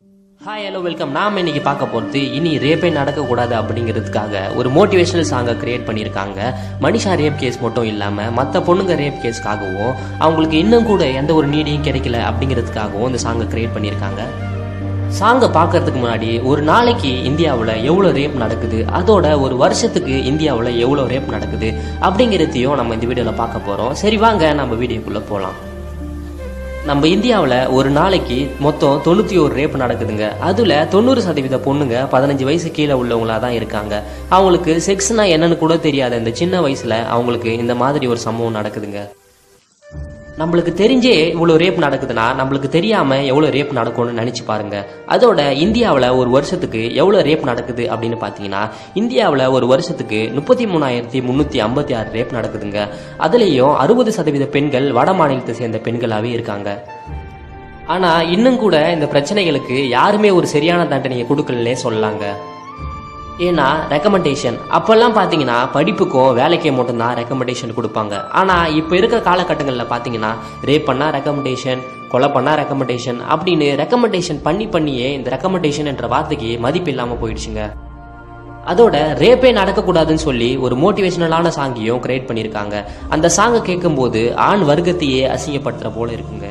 Hi hello welcome நாம இன்னைக்கு பார்க்க போகிறது இனி ரேப்பே நடக்கக்கூடாது அப்படிங்கிறதுக்காக ஒரு மோட்டிவேஷனல் சாங்கை கிரியேட் பண்ணியிருக்காங்க மனிஷா ரேப் கேஸ் மட்டும் இல்லாமல் மற்ற பொண்ணுங்க ரேப் கேஸ்க்காகவும் அவங்களுக்கு இன்னும் கூட எந்த ஒரு நீடியும் கிடைக்கல அப்படிங்கிறதுக்காகவும் இந்த சாங்கை கிரியேட் பண்ணியிருக்காங்க சாங்கை பார்க்கறதுக்கு முன்னாடி ஒரு நாளைக்கு இந்தியாவில் எவ்வளோ ரேப் நடக்குது அதோட ஒரு வருஷத்துக்கு இந்தியாவில் எவ்வளோ ரேப் நடக்குது அப்படிங்கிறதையும் நம்ம இந்த வீடியோவில் பார்க்க போகிறோம் சரி வாங்க நம்ம வீடியோக்குள்ளே போகலாம் நம்ம இந்தியாவில் ஒரு நாளைக்கு மொத்தம் தொண்ணூற்றி ஒரு ரேப் நடக்குதுங்க அதில் தொண்ணூறு சதவீத பொண்ணுங்க பதினஞ்சு வயசு கீழே உள்ளவங்களா தான் இருக்காங்க அவங்களுக்கு செக்ஸ்னா என்னன்னு கூட தெரியாத இந்த சின்ன வயசில் அவங்களுக்கு இந்த மாதிரி ஒரு சம்பவம் நடக்குதுங்க நம்மளுக்கு தெரிஞ்சே இவ்வளோ ரேப் நடக்குதுன்னா நம்மளுக்கு தெரியாம எவ்வளோ ரேப் நடக்கும்னு நினைச்சு பாருங்க அதோட இந்தியாவில் ஒரு வருஷத்துக்கு எவ்வளோ ரேப் நடக்குது அப்படின்னு பார்த்தீங்கன்னா இந்தியாவில் ஒரு வருஷத்துக்கு முப்பத்தி மூணாயிரத்தி முந்நூற்றி ஐம்பத்தி ஆறு ரேப் நடக்குதுங்க அதுலேயும் அறுபது சதவீத பெண்கள் வட மாநிலத்தை சேர்ந்த பெண்களாகவே இருக்காங்க ஆனால் இன்னும் கூட இந்த பிரச்சனைகளுக்கு யாருமே ஒரு சரியான தண்டனையை கொடுக்கலனே சொல்லலாங்க ஏன்னா ரெக்கமெண்டேஷன் அப்போல்லாம் பார்த்தீங்கன்னா படிப்புக்கும் வேலைக்கே மட்டும்தான் ரெக்கமெண்டேஷன் கொடுப்பாங்க ஆனால் இப்போ இருக்கிற காலகட்டங்களில் பார்த்தீங்கன்னா ரேப் பண்ணால் ரெக்கமெண்டேஷன் கொலை பண்ணால் ரெக்கமெண்டேஷன் அப்படின்னு ரெக்கமெண்டேஷன் பண்ணி பண்ணியே இந்த ரெக்கமெண்டேஷன் என்ற வார்த்தைக்கு மதிப்பு இல்லாமல் போயிடுச்சுங்க அதோட ரேப்பே நடக்கக்கூடாதுன்னு சொல்லி ஒரு மோட்டிவேஷனலான சாங்கையும் கிரியேட் பண்ணியிருக்காங்க அந்த சாங்கை கேட்கும்போது ஆண் வர்க்கத்தையே அசிங்கப்படுத்துற போல இருக்குங்க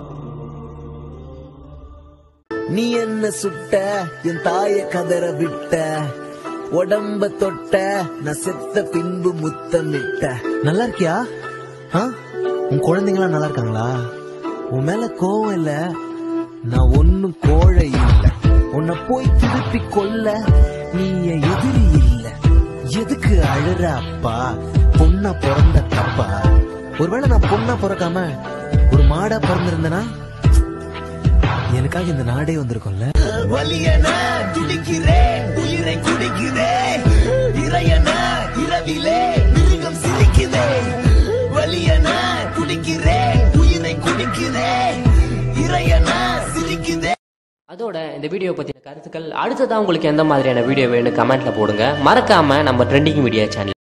நீ என்ன சுட்ட என் தாய கதற விட்ட உடம்ப தொட்ட நான் செத்த பின்பு முத்தமிட்ட நல்லா இருக்கியா ஆ? உன் குழந்தைங்களா நல்லா இருக்காங்களா உன் மேல கோவம் இல்ல நான் ஒன்னும் கோழை இல்ல உன்னை போய் திருப்பி கொல்ல நீ என் எதிரி இல்ல எதுக்கு அழுற அப்பா பொண்ணா பிறந்த தப்பா ஒருவேளை நான் பொண்ணா பிறக்காம ஒரு மாடா பிறந்திருந்தனா எனக்காக இந்த நாடே வந்திருக்கும்ல வலியன துடிக்கிறேன் உயிரை குடிக்கிறேன் இறையன இரவிலே மிருகம் சிரிக்குதே வலியன குடிக்கிறேன் உயிரை குடிக்கிறேன் இறையன சிரிக்குதே அதோட இந்த வீடியோ பற்றின கருத்துக்கள் அடுத்ததான் உங்களுக்கு எந்த மாதிரியான வீடியோ வேணும் கமெண்ட்ல போடுங்க மறக்காம நம்ம ட்ரெண்டிங் மீடியா சேனல்